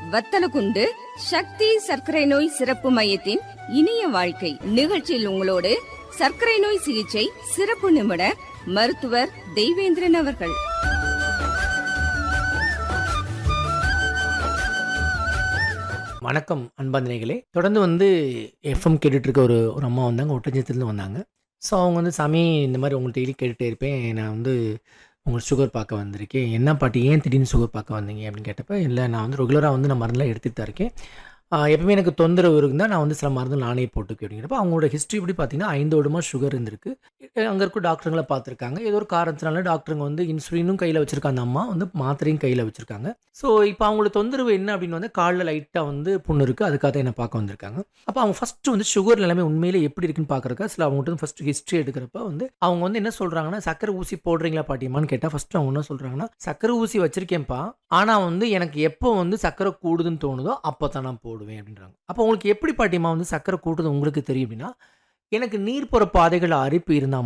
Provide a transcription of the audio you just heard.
வத்தலகுண்டு சக்தி சர்க்கரை நோய் சிறப்பு மையத்தின் இனிய வாழ்க்கை நிகழ்ச்சியில் உங்களோடு சர்க்கரை நோய் சிகிச்சை சிறப்பு நிபுணர் மருத்துவர் தெய்வேந்திரன் அவர்கள் வணக்கம் அன்பாந்தினைகளே தொடர்ந்து வந்து எஃப்எம் கேட்டுட்டு இருக்க ஒரு ஒரு அம்மா வந்தாங்க ஒட்டஞ்சத்துலேருந்து வந்தாங்க ஸோ அவங்க வந்து சாமி இந்த மாதிரி உங்களுக்கு டெய்லி கேட்டுகிட்டே இருப்பேன் நான் வந்து உங்களுக்கு சுகர் பார்க்க வந்திருக்கேன் என்ன பாட்டி ஏன் திடீர்னு சுகர் பார்க்க வந்தீங்க அப்படின்னு கேட்டப்ப இல்லை நான் வந்து ரெகுலராக வந்து நான் மருந்தெல்லாம் எடுத்துகிட்டு தான் இருக்கேன் ஆஹ் எப்பவுமே எனக்கு தொந்தரவு இருந்தால் நான் வந்து சில மருந்து நானே போட்டுக்க அப்படிங்கிறப்ப அவங்களோட ஹிஸ்ட்ரி எப்படி பார்த்தீங்கன்னா ஐந்து வருடமாக சுகர் இருந்திருக்கு அங்கே இருக்க டாக்டருங்களை பார்த்துருக்காங்க ஏதோ ஒரு காரணத்தினால டாக்டருங்க வந்து இன்சுலினும் கையில் வச்சுருக்க அந்த அம்மா வந்து மாத்திரையும் கையில் வச்சுருக்காங்க ஸோ இப்போ அவங்களோட தொந்தரவு என்ன அப்படின்னு வந்து காலில் லைட்டாக வந்து புண்ணு இருக்குது அதுக்காக தான் என்னை பார்க்க வந்திருக்காங்க அப்போ அவங்க ஃபஸ்ட்டு வந்து சுகர் நிலைமை உண்மையிலே எப்படி இருக்குன்னு பார்க்குறக்கா சில அவங்ககிட்ட வந்து ஃபஸ்ட்டு ஹிஸ்ட்ரி எடுக்கிறப்ப வந்து அவங்க வந்து என்ன சொல்கிறாங்கன்னா சக்கரை ஊசி போடுறீங்களா பாட்டியம்மான்னு கேட்டால் ஃபஸ்ட்டு அவங்க என்ன சொல்கிறாங்கன்னா சக்கரை ஊசி வச்சிருக்கேன்ப்பா ஆனால் வந்து எனக்கு எப்போ வந்து சக்கரை கூடுதுன்னு தோணுதோ அப்போ தான் நான் போடுவேன் அப்படின்றாங்க அப்போ உங்களுக்கு எப்படி பாட்டியம்மா வந்து சக்கரை கூடுது உங்களுக்கு தெரியும் அப்படின்னா எனக்கு நீர் போகிற பாதைகள் அரிப்பு இருந்தால்